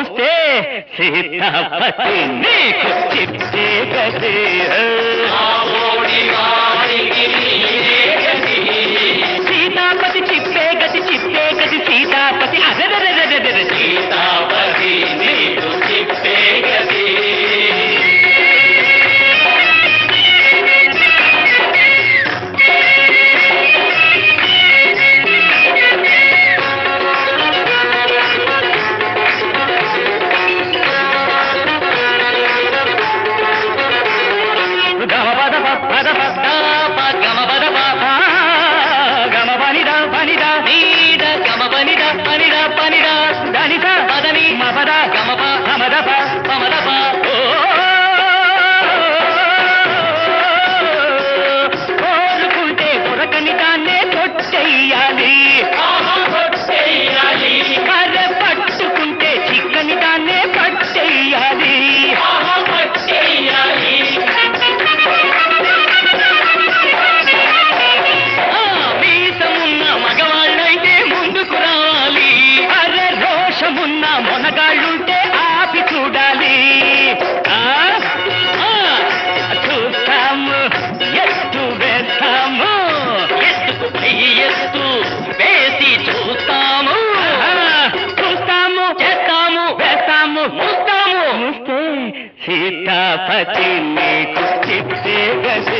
చూస్తే సీతాపతి నీకు చిట్టే గదే సీతాపతి చిప్పే గతి చిప్పే గతి సీతాపతి అదరదరదర సీతాపతి నీకు చిప్పే గతి గమ పద పద పద గమ పద గమ పనిద పనిద నీద గమ పనిద పనిద పనిద దనిద పదని మపద గమ ప సమద ప సమద ప కోరుకుంటే దొరకని దాన్నే కొట్టెయ్యాలి కర్ర పట్టుకుంటే చిక్కని దాన్నే పట్టెయ్యాలి ఆ, మీసమున్న మగవాళ్ళైతే ముందుకు రావాలి అరే రోషమున్న మొనగాళ్ళుంటే ఆపి చూడాలి ఆ, ఆ, చూస్తాము ఎత్తు వేస్తాము ఎత్తు చెయ్యి ఎత్తు వేసి చూస్తాము చూస్తాము చేస్తాము వేస్తాము ముస్తాము ముస్తే సీతాపతి నీకు చిట్టే గది